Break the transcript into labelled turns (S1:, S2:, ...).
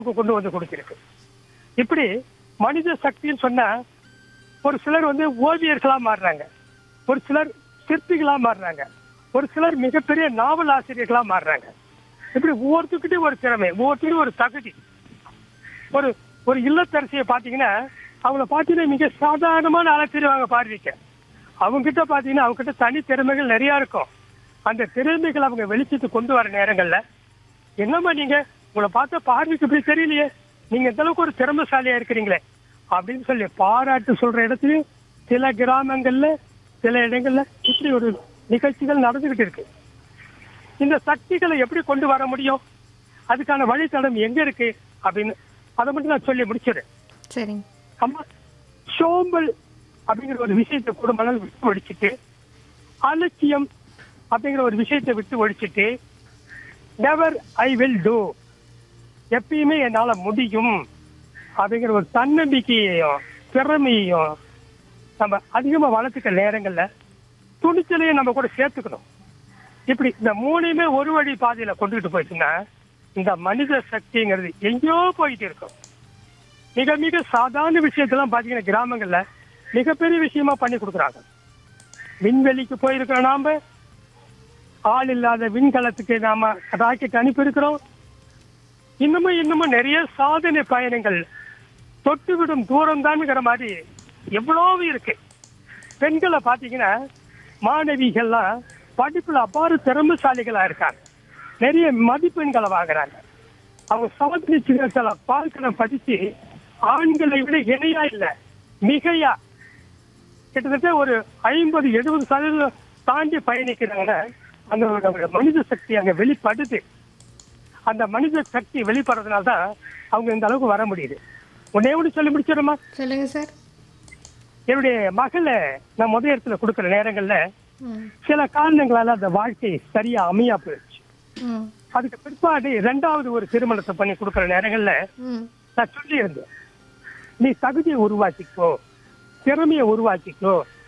S1: கொண்டு வந்து கொடுத்திருக்கு இப்படி மனித சக்தின்னு சொன்னா ஒரு சிலர் வந்து ஓவியர்களா மாறுறாங்க ஒரு சிலர் சிற்பிகளா மாறுறாங்க ஒரு சிலர் மிகப்பெரிய நாவல் ஆசிரியர்களா மாறுறாங்க இப்படி ஒவ்வொருத்துக்கிட்டையும் ஒரு திறமை ஒவ்வொருத்தரும் ஒரு தகுதி ஒரு ஒரு இல்லத்தரசியை பாத்தீங்கன்னா அவங்கள பார்த்தீங்கன்னா மிக சாதாரணமான ஆளை தெரிவாங்க பார்வைக்க அவங்க கிட்ட பாத்தீங்கன்னா அவங்க கிட்ட தனி திறமைகள் நிறைய இருக்கும் அந்த திறமைகள் அவங்க வெளிச்சத்துக்கு கொண்டு வர நேரங்கள்ல என்னம்மா நீங்க உங்களை பார்த்தா பார்வைக்கு இப்படி தெரியலையே நீங்க இந்த அளவுக்கு ஒரு திறமைசாலியா இருக்கிறீங்களே அப்படின்னு சொல்லி பாராட்டு சொல்ற இடத்துலயும் சில கிராமங்கள்ல சில இடங்கள்ல இப்படி ஒரு நிகழ்ச்சிகள் நடந்துகிட்டு இருக்கு இந்த சக்திகளை எப்படி கொண்டு வர முடியும் அதுக்கான வழித்தடம் எங்க இருக்கு அப்படின்னு அதை மட்டும் நான் சொல்லி முடிச்சிடுறேன்
S2: சரிங்க
S1: அம்மா சோம்பல் அப்படிங்கிற ஒரு விஷயத்தை கூட மனதில் விட்டு ஒழிச்சிட்டு அலட்சியம் அப்படிங்கிற ஒரு விஷயத்தை விட்டு ஒழிச்சிட்டு நெவர் ஐ வில் டூ எப்பயுமே என்னால முடியும் அப்படிங்கிற ஒரு தன்னம்பிக்கையையும் திறமையையும் நம்ம அதிகமா வளர்த்துக்க நேரங்கள்ல துணிச்சலையும் நம்ம கூட சேர்த்துக்கணும் இப்படி இந்த மூணையுமே ஒரு வழி பாதையில கொண்டுகிட்டு போயிடுச்சுன்னா இந்த மனித சக்திங்கிறது எங்கேயோ போயிட்டு இருக்கும் மிக மிக சாதாரண விஷயத்தெல்லாம் பாத்தீங்கன்னா கிராமங்கள்ல மிகப்பெரிய விஷயமா பண்ணி கொடுக்குறாங்க விண்வெளிக்கு போயிருக்கிறோம் நாம ஆள் இல்லாத விண்கலத்துக்கு நாம ராக்கெட் அனுப்பியிருக்கிறோம் இன்னமும் இன்னமும் நிறைய சாதனை பயணங்கள் தொட்டு விடும் தூரம் தான்ங்கிற மாதிரி எவ்வளவு இருக்கு பெண்களை பாத்தீங்கன்னா மாணவிகள்லாம் படிப்புல அபார திறமைசாலிகளா இருக்காங்க நிறைய மதிப்பெண்களை வாங்குறாங்க அவங்க சமத்துவ சின்னத்துல பார்க்கணும் படிச்சு ஆண்களை விட இணையா இல்ல மிகையா கிட்டத்தட்ட ஒரு ஐம்பது எழுபது சதவீதம் தாண்டி பயணிக்கிறாங்க அந்த ஒரு மனித சக்தி அங்க வெளிப்படுது அந்த மனித சக்தி வெளிப்படுறதுனால தான் அவங்க இந்த அளவுக்கு வர முடியுது ஒன்னே ஒன்று சொல்லி முடிச்சிடுமா
S2: சொல்லுங்க சார்
S1: என்னுடைய மகளை நான் முத இடத்துல கொடுக்குற நேரங்கள்ல
S2: ம்
S1: சில காரணங்களால அந்த வாழ்க்கை சரியா அமையா போயிடுச்சு
S2: ம்
S1: அதுக்கு பிற்பாடு ரெண்டாவது ஒரு திருமணத்தை பண்ணி கொடுக்குற நேரங்கள்ல
S2: ம்
S1: நான் சொல்லி இருந்தேன் நீ தகுதியை உருவாக்கிக்கோ திறமையை உருவாக்கிக்கோ